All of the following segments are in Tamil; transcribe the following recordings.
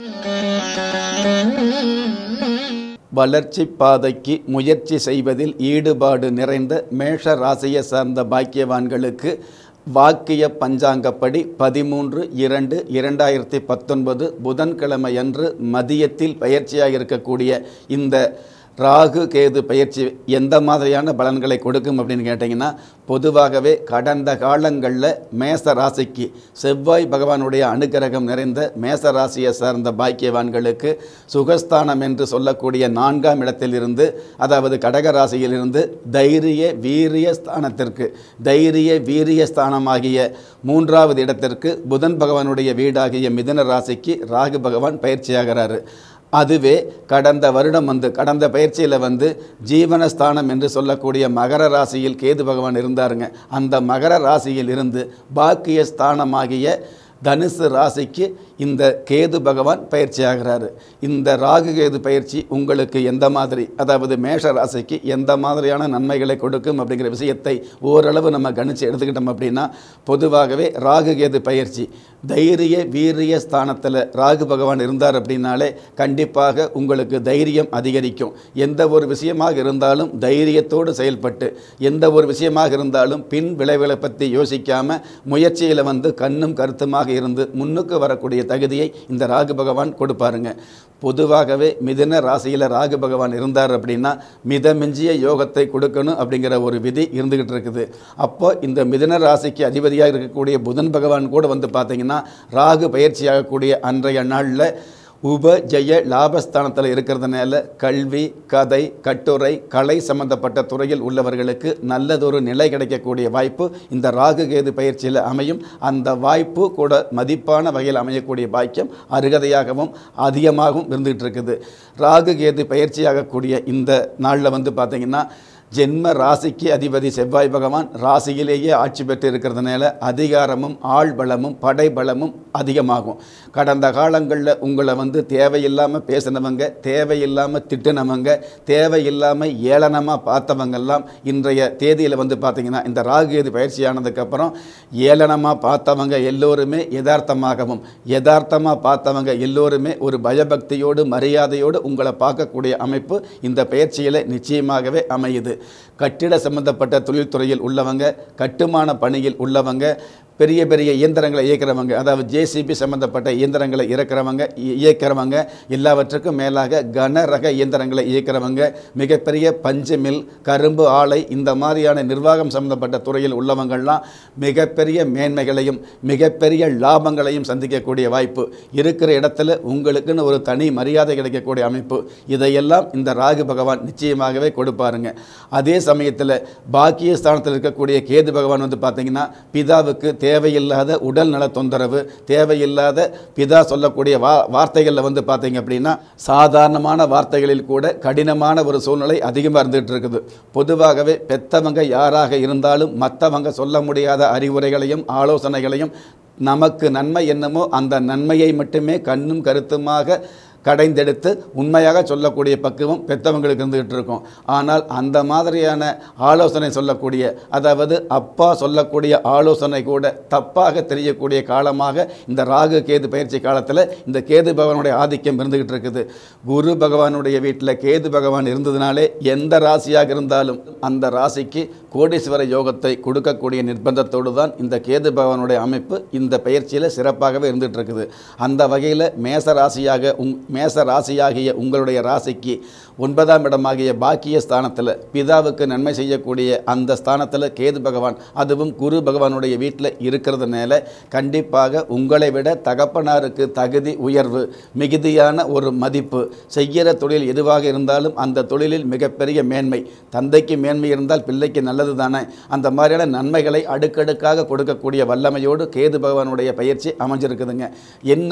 வளர்ச்சி பாதைக்கு முயற்சி செய்வதில் ஈடுபாடு நிறைந்த மேஷ ராசியை சார்ந்த பாக்கியவான்களுக்கு வாக்கிய பஞ்சாங்கப்படி பதிமூன்று இரண்டு இரண்டாயிரத்தி பத்தொன்பது புதன்கிழமை அன்று மதியத்தில் பயிற்சியாக இருக்கக்கூடிய இந்த ராகு கேது பயிற்சி எந்த மாதிரியான பலன்களை கொடுக்கும் அப்படின்னு கேட்டிங்கன்னா பொதுவாகவே கடந்த காலங்களில் மேச ராசிக்கு செவ்வாய் பகவானுடைய அனுகிரகம் நிறைந்த மேச ராசியை சார்ந்த பாக்கியவான்களுக்கு சுகஸ்தானம் என்று சொல்லக்கூடிய நான்காம் இடத்திலிருந்து அதாவது கடக ராசியிலிருந்து தைரிய வீரிய ஸ்தானத்திற்கு தைரிய வீரிய ஸ்தானமாகிய மூன்றாவது இடத்திற்கு புதன் பகவானுடைய வீடாகிய மிதுன ராசிக்கு ராகு பகவான் பயிற்சியாகிறாரு அதுவே கடந்த வருடம் வந்து கடந்த பயிற்சியில் வந்து ஜீவனஸ்தானம் என்று சொல்லக்கூடிய மகர ராசியில் கேது பகவான் இருந்தாருங்க அந்த மகர ராசியில் இருந்து பாக்கிய ஸ்தானமாகிய தனுசு ராசிக்கு இந்த கேது பகவான் பயிற்சி ஆகிறாரு இந்த ராகு கேது பயிற்சி உங்களுக்கு எந்த மாதிரி அதாவது மேஷ ராசிக்கு எந்த மாதிரியான நன்மைகளை கொடுக்கும் அப்படிங்கிற விஷயத்தை ஓரளவு நம்ம கணிச்சு எடுத்துக்கிட்டோம் அப்படின்னா பொதுவாகவே ராகு கேது பயிற்சி தைரிய வீரிய ஸ்தானத்தில் ராகு பகவான் இருந்தார் அப்படின்னாலே கண்டிப்பாக உங்களுக்கு தைரியம் அதிகரிக்கும் எந்த ஒரு விஷயமாக இருந்தாலும் தைரியத்தோடு செயல்பட்டு எந்த ஒரு விஷயமாக இருந்தாலும் பின் விளைவுகளை பற்றி யோசிக்காம முயற்சியில் வந்து கண்ணும் கருத்துமாக இருந்து முன்னுக்கு வரக்கூடிய தகுதியை இந்த ராகு பகவான் கொடுப்பாருங்க பொதுவாகவே மிதுன ராசியில் ராகு பகவான் இருந்தார் அப்படின்னா மிதமிஞ்சிய யோகத்தை கொடுக்கணும் அப்படிங்கிற ஒரு விதி இருந்துகிட்டு இருக்குது அப்போ இந்த மிதுன ராசிக்கு அதிபதியாக இருக்கக்கூடிய புதன் பகவான் கூட வந்து பார்த்தீங்கன்னா ராகு பயிற்சியாகக்கூடிய அன்றைய நாளில் உப ஜெய லாபஸ்தானத்தில் இருக்கிறதுனால கல்வி கதை கட்டுரை கலை சம்பந்தப்பட்ட துறையில் உள்ளவர்களுக்கு நல்லதொரு நிலை கிடைக்கக்கூடிய வாய்ப்பு இந்த ராகு கேது பயிற்சியில் அமையும் அந்த வாய்ப்பு கூட மதிப்பான வகையில் அமையக்கூடிய பாக்கியம் அருகதையாகவும் அதிகமாகவும் இருந்துகிட்டு இருக்குது ராகு கேது பயிற்சியாகக்கூடிய இந்த நாளில் வந்து பார்த்திங்கன்னா ஜென்ம ராசிக்கு அதிபதி செவ்வாய் பகவான் ராசியிலேயே ஆட்சி பெற்று இருக்கிறதுனால அதிகாரமும் ஆள் பலமும் படைபலமும் அதிகமாகும் கடந்த காலங்களில் உங்களை வந்து தேவையில்லாமல் பேசினவங்க தேவையில்லாமல் திட்டினவங்க தேவையில்லாமல் ஏளனமாக பார்த்தவங்கெல்லாம் இன்றைய தேதியில் வந்து பார்த்திங்கன்னா இந்த ராகுகேது பயிற்சியானதுக்கப்புறம் ஏளனமாக பார்த்தவங்க எல்லோருமே யதார்த்தமாகவும் யதார்த்தமாக பார்த்தவங்க எல்லோருமே ஒரு பயபக்தியோடு மரியாதையோடு உங்களை பார்க்கக்கூடிய அமைப்பு இந்த பயிற்சியில் நிச்சயமாகவே அமையுது கட்டிட சம்பந்தப்பட்ட தொழில்துறையில் உள்ளவங்க கட்டுமான பணியில் உள்ளவங்க பெரிய பெரிய இயந்திரங்களை இயக்கிறவங்க அதாவது ஜேசிபி சம்பந்தப்பட்ட இயந்திரங்களை இறக்கிறவங்க இ- இயக்கிறவங்க எல்லாவற்றுக்கும் மேலாக கனரக இயந்திரங்களை இயக்கிறவங்க மிகப்பெரிய பஞ்சு மில் கரும்பு ஆலை இந்த மாதிரியான நிர்வாகம் சம்பந்தப்பட்ட துறையில் உள்ளவங்கள்லாம் மிகப்பெரிய மேன்மைகளையும் மிகப்பெரிய லாபங்களையும் சந்திக்கக்கூடிய வாய்ப்பு இருக்கிற இடத்துல உங்களுக்குன்னு ஒரு தனி மரியாதை கிடைக்கக்கூடிய அமைப்பு இதையெல்லாம் இந்த ராகு பகவான் நிச்சயமாகவே கொடுப்பாருங்க அதே சமயத்தில் பாக்கிய ஸ்தானத்தில் இருக்கக்கூடிய கேது பகவான் வந்து பார்த்தீங்கன்னா பிதாவுக்கு தேவையில்லாத உடல் நல தொந்தரவு தேவையில்லாத பிதா சொல்லக்கூடிய வா வார்த்தைகளில் வந்து பார்த்தீங்க அப்படின்னா சாதாரணமான வார்த்தைகளில் கூட கடினமான ஒரு சூழ்நிலை அதிகமாக இருந்துகிட்டு இருக்குது பொதுவாகவே பெத்தவங்க யாராக இருந்தாலும் மற்றவங்க சொல்ல முடியாத அறிவுரைகளையும் ஆலோசனைகளையும் நமக்கு நன்மை என்னமோ அந்த நன்மையை மட்டுமே கண்ணும் கருத்துமாக கடைந்தெடுத்து உண்மையாக சொல்லக்கூடிய பக்குவம் பெற்றவங்களுக்கு இருந்துகிட்டு இருக்கும் ஆனால் அந்த மாதிரியான ஆலோசனை சொல்லக்கூடிய அதாவது அப்பா சொல்லக்கூடிய ஆலோசனை கூட தப்பாக தெரியக்கூடிய காலமாக இந்த ராகு கேது பயிற்சி காலத்தில் இந்த கேது பகவானுடைய ஆதிக்கம் இருந்துகிட்டு இருக்குது குரு பகவானுடைய வீட்டில் கேது பகவான் இருந்ததுனாலே எந்த ராசியாக இருந்தாலும் அந்த ராசிக்கு கோடீஸ்வர யோகத்தை கொடுக்கக்கூடிய நிர்பந்தத்தோடு தான் இந்த கேது பகவானுடைய அமைப்பு இந்த பயிற்சியில் சிறப்பாகவே இருந்துகிட்டு இருக்குது அந்த வகையில் மேச ராசியாக உங் மேச ராசியாகிய உங்களுடைய ராசிக்கு ஒன்பதாம் இடமாகிய பாக்கிய ஸ்தானத்தில் பிதாவுக்கு நன்மை செய்யக்கூடிய அந்த ஸ்தானத்தில் கேது பகவான் அதுவும் குரு பகவானுடைய வீட்டில் இருக்கிறதுனால கண்டிப்பாக உங்களை விட தகப்பனாருக்கு தகுதி உயர்வு மிகுதியான ஒரு மதிப்பு செய்கிற தொழில் எதுவாக இருந்தாலும் அந்த தொழிலில் மிகப்பெரிய மேன்மை தந்தைக்கு மேன்மை இருந்தால் பிள்ளைக்கு நல்லது தானே அந்த மாதிரியான நன்மைகளை அடுக்கடுக்காக கொடுக்கக்கூடிய வல்லமையோடு கேது பகவானுடைய பயிற்சி அமைஞ்சிருக்குதுங்க என்ன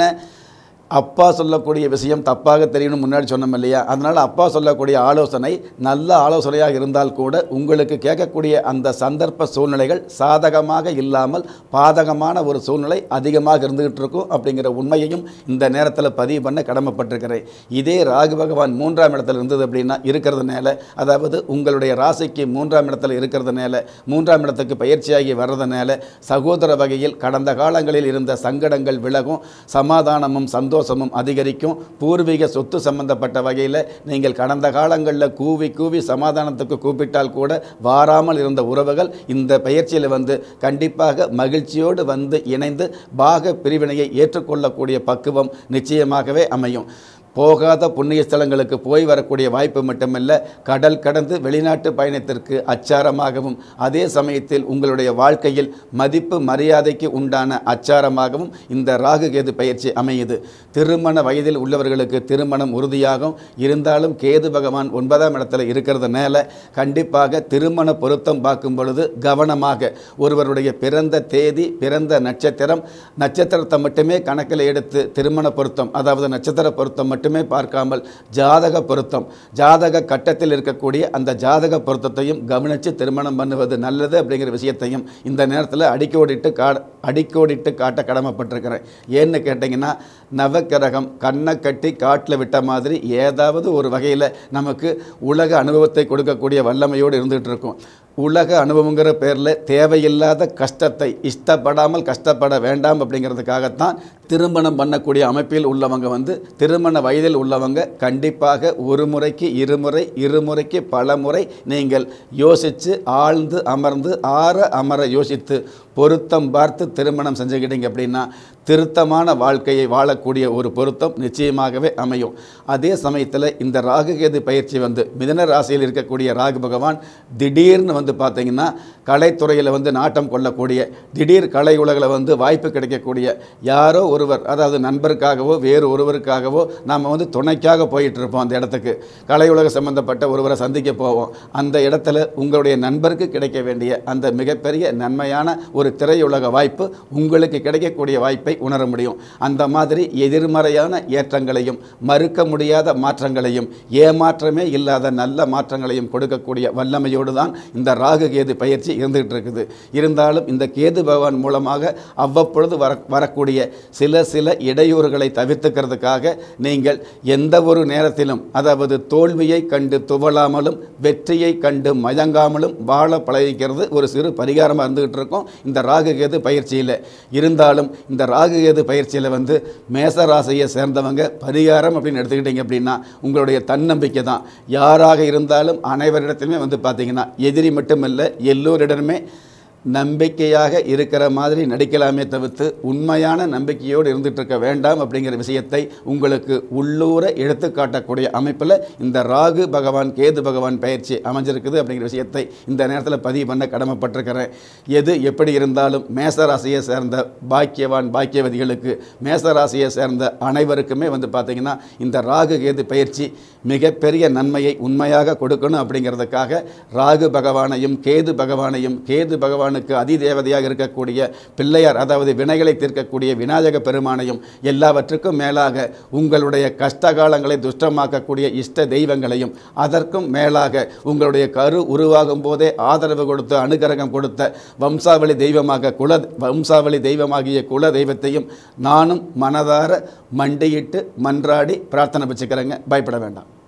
அப்பா சொல்லக்கூடிய விஷயம் தப்பாக தெரியணும் முன்னாடி சொன்னோம் இல்லையா அதனால் அப்பா சொல்லக்கூடிய ஆலோசனை நல்ல ஆலோசனையாக இருந்தால் கூட உங்களுக்கு கேட்கக்கூடிய அந்த சந்தர்ப்ப சூழ்நிலைகள் சாதகமாக இல்லாமல் பாதகமான ஒரு சூழ்நிலை அதிகமாக இருந்துகிட்டு இருக்கும் அப்படிங்கிற உண்மையையும் இந்த நேரத்தில் பதிவு பண்ண கடமைப்பட்டிருக்கிறேன் இதே ராகு பகவான் மூன்றாம் இடத்துல இருந்தது அப்படின்னா இருக்கிறதுனால அதாவது உங்களுடைய ராசிக்கு மூன்றாம் இடத்துல இருக்கிறதுனால மூன்றாம் இடத்துக்கு பயிற்சியாகி வர்றதுனால சகோதர வகையில் கடந்த காலங்களில் இருந்த சங்கடங்கள் விலகும் சமாதானமும் சந்தோஷம் சந்தோஷமும் அதிகரிக்கும் பூர்வீக சொத்து சம்பந்தப்பட்ட வகையில் நீங்கள் கடந்த காலங்களில் கூவி கூவி சமாதானத்துக்கு கூப்பிட்டால் கூட வாராமல் இருந்த உறவுகள் இந்த பயிற்சியில் வந்து கண்டிப்பாக மகிழ்ச்சியோடு வந்து இணைந்து பாக பிரிவினையை ஏற்றுக்கொள்ளக்கூடிய பக்குவம் நிச்சயமாகவே அமையும் போகாத புண்ணிய ஸ்தலங்களுக்கு போய் வரக்கூடிய வாய்ப்பு மட்டுமல்ல கடல் கடந்து வெளிநாட்டு பயணத்திற்கு அச்சாரமாகவும் அதே சமயத்தில் உங்களுடைய வாழ்க்கையில் மதிப்பு மரியாதைக்கு உண்டான அச்சாரமாகவும் இந்த ராகு கேது பயிற்சி அமையுது திருமண வயதில் உள்ளவர்களுக்கு திருமணம் உறுதியாகும் இருந்தாலும் கேது பகவான் ஒன்பதாம் இடத்துல இருக்கிறதுனால கண்டிப்பாக திருமண பொருத்தம் பார்க்கும் பொழுது கவனமாக ஒருவருடைய பிறந்த தேதி பிறந்த நட்சத்திரம் நட்சத்திரத்தை மட்டுமே கணக்கில் எடுத்து திருமண பொருத்தம் அதாவது நட்சத்திர பொருத்தம் மட்டுமே பார்க்காமல் ஜாதக பொருத்தம் ஜாதக கட்டத்தில் இருக்கக்கூடிய அந்த ஜாதக பொருத்தத்தையும் கவனித்து திருமணம் பண்ணுவது நல்லது அப்படிங்கிற விஷயத்தையும் இந்த நேரத்தில் அடிக்கோடிட்டு கா அடிக்கோடிட்டு காட்ட கடமைப்பட்டிருக்கிறேன் ஏன்னு கேட்டிங்கன்னா நவக்கிரகம் கண்ணை கட்டி காட்டில் விட்ட மாதிரி ஏதாவது ஒரு வகையில் நமக்கு உலக அனுபவத்தை கொடுக்கக்கூடிய வல்லமையோடு இருந்துகிட்டு இருக்கும் உலக அனுபவங்கிற பேரில் தேவையில்லாத கஷ்டத்தை இஷ்டப்படாமல் கஷ்டப்பட வேண்டாம் அப்படிங்கிறதுக்காகத்தான் திருமணம் பண்ணக்கூடிய அமைப்பில் உள்ளவங்க வந்து திருமண வயதில் உள்ளவங்க கண்டிப்பாக ஒரு முறைக்கு இருமுறை இருமுறைக்கு பல முறை நீங்கள் யோசித்து ஆழ்ந்து அமர்ந்து ஆற அமர யோசித்து பொருத்தம் பார்த்து திருமணம் செஞ்சுக்கிட்டீங்க அப்படின்னா திருத்தமான வாழ்க்கையை வாழக்கூடிய ஒரு பொருத்தம் நிச்சயமாகவே அமையும் அதே சமயத்தில் இந்த ராகுகேது பயிற்சி வந்து மிதன ராசியில் இருக்கக்கூடிய ராகு பகவான் திடீர்னு வந்து பார்த்தீங்கன்னா கலைத்துறையில் வந்து நாட்டம் கொள்ளக்கூடிய திடீர் கலை உலகில் வந்து வாய்ப்பு கிடைக்கக்கூடிய யாரோ ஒருவர் அதாவது நண்பருக்காகவோ வேறு ஒருவருக்காகவோ நாம் வந்து துணைக்காக போயிட்டு இருப்போம் அந்த இடத்துக்கு கலை உலக சம்பந்தப்பட்ட ஒருவரை சந்திக்க போவோம் அந்த இடத்துல உங்களுடைய நண்பருக்கு கிடைக்க வேண்டிய அந்த மிகப்பெரிய நன்மையான ஒரு திரையுலக வாய்ப்பு உங்களுக்கு கிடைக்கக்கூடிய வாய்ப்பை உணர முடியும் அந்த மாதிரி எதிர்மறையான ஏற்றங்களையும் மறுக்க முடியாத மாற்றங்களையும் ஏமாற்றமே இல்லாத நல்ல மாற்றங்களையும் கொடுக்கக்கூடிய வல்லமையோடு தான் இந்த ராகு கேது பயிற்சி இருந்துகிட்டு இருக்குது இருந்தாலும் இந்த கேது பகவான் மூலமாக அவ்வப்பொழுது வர வரக்கூடிய சில சில இடையூறுகளை தவிர்த்துக்கிறதுக்காக நீங்கள் எந்த ஒரு நேரத்திலும் அதாவது தோல்வியை கண்டு துவளாமலும் வெற்றியை கண்டு மயங்காமலும் வாழ பழகிக்கிறது ஒரு சிறு பரிகாரமாக இருந்துகிட்டு இருக்கும் இந்த ராகு கேது பயிற்சியில் இருந்தாலும் இந்த ராகு கேது பயிற்சியில் வந்து மேச ராசியை சேர்ந்தவங்க பரிகாரம் அப்படின்னு எடுத்துக்கிட்டீங்க அப்படின்னா உங்களுடைய தன்னம்பிக்கை தான் யாராக இருந்தாலும் அனைவரிடத்திலுமே வந்து பார்த்தீங்கன்னா எதிரி மட்டுமல்ல எல்லோரிடமே நம்பிக்கையாக இருக்கிற மாதிரி நடிக்கலாமே தவிர்த்து உண்மையான நம்பிக்கையோடு இருந்துட்டு இருக்க வேண்டாம் அப்படிங்கிற விஷயத்தை உங்களுக்கு உள்ளூர எடுத்து காட்டக்கூடிய அமைப்பில் இந்த ராகு பகவான் கேது பகவான் பயிற்சி அமைஞ்சிருக்குது அப்படிங்கிற விஷயத்தை இந்த நேரத்தில் பதிவு பண்ண கடமைப்பட்டிருக்கிறேன் எது எப்படி இருந்தாலும் மேசராசியை சேர்ந்த பாக்கியவான் பாக்கியவதிகளுக்கு மேசராசியை சேர்ந்த அனைவருக்குமே வந்து பார்த்திங்கன்னா இந்த ராகு கேது பயிற்சி மிகப்பெரிய நன்மையை உண்மையாக கொடுக்கணும் அப்படிங்கிறதுக்காக ராகு பகவானையும் கேது பகவானையும் கேது பகவானுக்கு அதிதேவதையாக இருக்கக்கூடிய பிள்ளையார் அதாவது வினைகளை தீர்க்கக்கூடிய விநாயக பெருமானையும் எல்லாவற்றுக்கும் மேலாக உங்களுடைய கஷ்டகாலங்களை துஷ்டமாக்கக்கூடிய இஷ்ட தெய்வங்களையும் அதற்கும் மேலாக உங்களுடைய கரு உருவாகும் போதே ஆதரவு கொடுத்து அனுகிரகம் கொடுத்த வம்சாவளி தெய்வமாக குல வம்சாவளி தெய்வமாகிய குல தெய்வத்தையும் நானும் மனதார மண்டியிட்டு மன்றாடி பிரார்த்தனை வச்சுக்கிறேங்க பயப்பட வேண்டாம்